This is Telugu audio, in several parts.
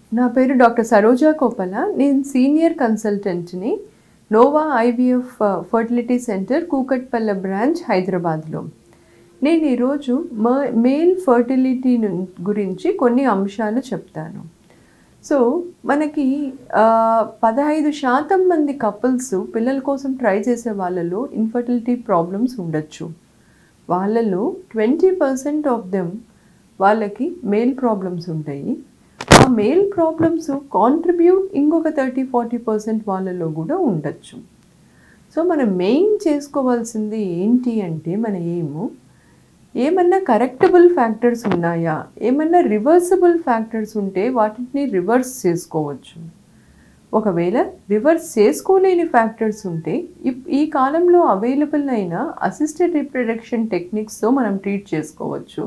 నా పేరు డాక్టర్ సరోజా కోపల నేను సీనియర్ కన్సల్టెంట్ని Nova IVF fertility centre Kukatpally branch హైదరాబాద్లో నేను ఈరోజు మ మేల్ ఫర్టిలిటీ ను- గురించి కొన్ని అంశాలు చెప్తాను సో మనకి ఆ, పదహైదు శాతం మంది కపుల్స్ పిల్లల కోసం ట్రై చేసే వాళ్ళలో ఇన్ఫర్టిలిటీ ప్రాబ్లమ్స్ ఉండొచ్చు వాళ్ళలో ట్వంటీ పర్సెంట్ ఆఫ్ దెమ్ వాళ్ళకి మేల్ ప్రాబ్లమ్స్ ఉంటాయి ఆ మేల్ ప్రాబ్లమ్స్ కాంట్రిబ్యూట్ ఇంకొక థర్టీ ఫార్టీ పర్సెంట్ వాళ్ళలో కూడా ఉండొచ్చు సో మనం మెయిన్ చేసుకోవాల్సింది ఏంటి అంటే మన ఏము ఏమన్నా కరెక్టబుల్ ఫ్యాక్టర్స్ ఉన్నాయా ఏమన్నా రివర్సబుల్ ఫ్యాక్టర్స్ ఉంటే వాటిని రివర్స్ చేసుకోవచ్చు ఒకవేళ రివర్స్ చేసుకోలేని ఫ్యాక్టర్స్ ఉంటే ఇప్- ఈ కాలంలో అవైలబుల్ అయిన అసిస్టెడ్ రిప్రొడక్షన్ టెక్నిక్స్తో మనం ట్రీట్ చేసుకోవచ్చు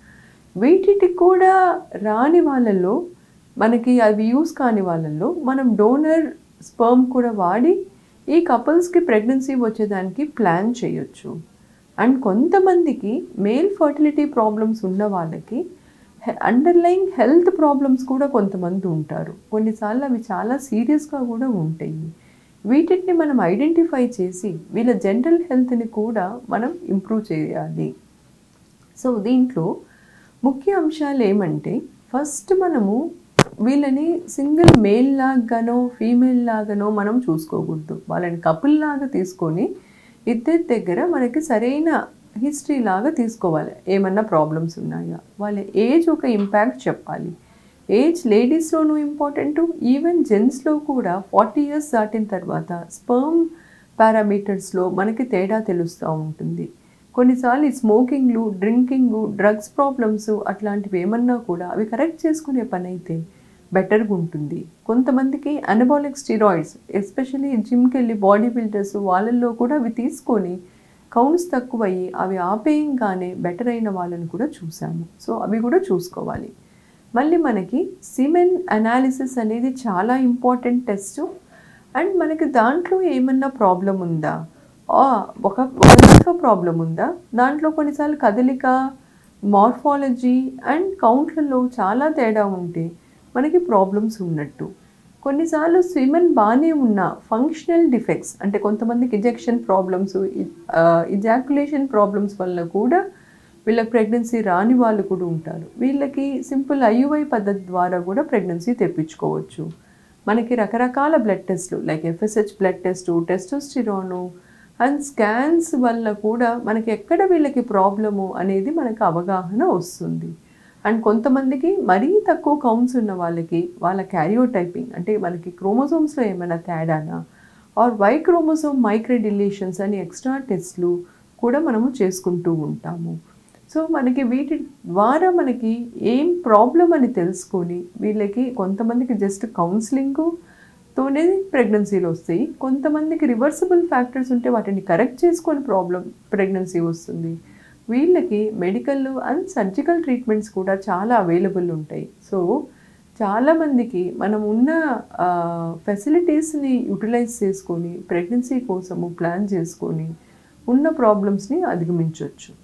వీటికి కూడా రాని వాళ్ళల్లో మనకి అవి యూస్ కాని వాళ్ళల్లో మనం డోనర్ స్పర్మ్ కూడా వాడి ఈ కపుల్స్కి ప్రెగ్నెన్సీ వచ్చేదానికి ప్లాన్ చేయొచ్చు అండ్ కొంతమందికి మేల్ ఫర్టిలిటీ ప్రాబ్లమ్స్ ఉన్న వాళ్ళకి అండర్లైన్ హెల్త్ ప్రాబ్లమ్స్ కూడా కొంతమంది ఉంటారు కొన్నిసార్లు అవి చాలా సీరియస్గా కూడా ఉంటాయి వీటిని మనం ఐడెంటిఫై చేసి వీళ్ళ జనరల్ హెల్త్ని కూడా మనం ఇంప్రూవ్ చేయాలి సో దీంట్లో ముఖ్య అంశాలు ఏమంటే ఫస్ట్ మనము వీళ్ళని సింగిల్ మేల్ లాగానో ఫీమేల్ లాగానో మనం చూసుకోకూడదు వాళ్ళని కపుల్ లాగా తీసుకొని ఇద్దరి దగ్గర మనకి సరైన హిస్టరీ లాగా తీసుకోవాలి ఏమన్నా ప్రాబ్లమ్స్ ఉన్నాయా వాళ్ళ ఏజ్ ఒక ఇంపాక్ట్ చెప్పాలి ఏజ్ లేడీస్లోనూ ఇంపార్టెంట్ ఈవెన్ జెంట్స్లో కూడా ఫార్టీ ఇయర్స్ దాటిన తర్వాత స్పర్మ్ పారామీటర్స్లో మనకి తేడా తెలుస్తూ ఉంటుంది కొన్నిసార్లు ఈ స్మోకింగ్లు డ్రింకింగ్ డ్రగ్స్ ప్రాబ్లమ్స్ అట్లాంటివి ఏమన్నా కూడా అవి కరెక్ట్ చేసుకునే పని అయితే బెటర్గా ఉంటుంది కొంతమందికి అనబాలిక్ స్టిరాయిడ్స్ ఎస్పెషల్లీ జిమ్కి వెళ్ళి బాడీ బిల్డర్స్ వాళ్ళల్లో కూడా అవి తీసుకొని కౌంట్స్ తక్కువయ్యి అవి ఆపేయంగానే బెటర్ అయిన వాళ్ళని కూడా చూసాము సో అవి కూడా చూసుకోవాలి మళ్ళీ మనకి సిమెన్ అనాలిసిస్ అనేది చాలా ఇంపార్టెంట్ టెస్ట్ అండ్ మనకి దాంట్లో ఏమన్నా ప్రాబ్లం ఉందా ఆ, ఒక ఒక దాంట్లో ప్రాబ్లం ఉందా దాంట్లో కొన్నిసార్లు కదలిక మార్ఫాలజీ అండ్ కౌంట్లలో చాలా తేడా ఉంటే మనకి ప్రాబ్లమ్స్ ఉన్నట్టు కొన్నిసార్లు స్విమన్ బాగానే ఉన్న ఫంక్షనల్ డిఫెక్ట్స్ అంటే కొంతమందికి ఇంజెక్షన్ ప్రాబ్లమ్స్ ఇజాకులేషన్ ప్రాబ్లమ్స్ వల్ల కూడా వీళ్ళకి ప్రెగ్నెన్సీ రాని వాళ్ళు కూడా ఉంటారు వీళ్ళకి సింపుల్ ఐయుఐ పద్ధతి ద్వారా కూడా ప్రెగ్నెన్సీ తెప్పించుకోవచ్చు మనకి రకరకాల బ్లడ్ టెస్ట్లు like FSH blood test testosterone and scans వల్ల కూడా మనకి ఎక్కడ వీళ్ళకి ప్రాబ్లము అనేది మనకు అవగాహన వస్తుంది అండ్ కొంతమందికి మరీ తక్కువ కౌంట్స్ ఉన్న వాళ్ళకి వాళ్ళ క్యారియోటైపింగ్ అంటే మనకి క్రోమోసోమ్స్లో ఏమైనా తేడానా or Y chromosome micro deletions అని ఎక్స్ట్రా టెస్ట్లు కూడా మనము చేసుకుంటూ ఉంటాము సో మనకి వీటి ద్వారా మనకి ఏం ప్రాబ్లం అని తెలుసుకొని వీళ్ళకి కొంతమందికి జస్ట్ కౌన్సిలింగ్ తోనే ప్రెగ్నెన్సీలు వస్తాయి కొంతమందికి రివర్సిబుల్ ఫ్యాక్టర్స్ ఉంటే వాటిని కరెక్ట్ చేసుకొని ప్రాబ్లం ప్రెగ్నెన్సీ వస్తుంది వీళ్ళకి మెడికల్ అండ్ సర్జికల్ ట్రీట్మెంట్స్ కూడా చాలా అవైలబుల్ ఉంటాయి సో చాలామందికి మనం ఉన్న ఫెసిలిటీస్ని యూటిలైజ్ చేసుకొని ప్రెగ్నెన్సీ కోసము ప్లాన్ చేసుకొని ఉన్న ప్రాబ్లమ్స్ని అధిగమించవచ్చు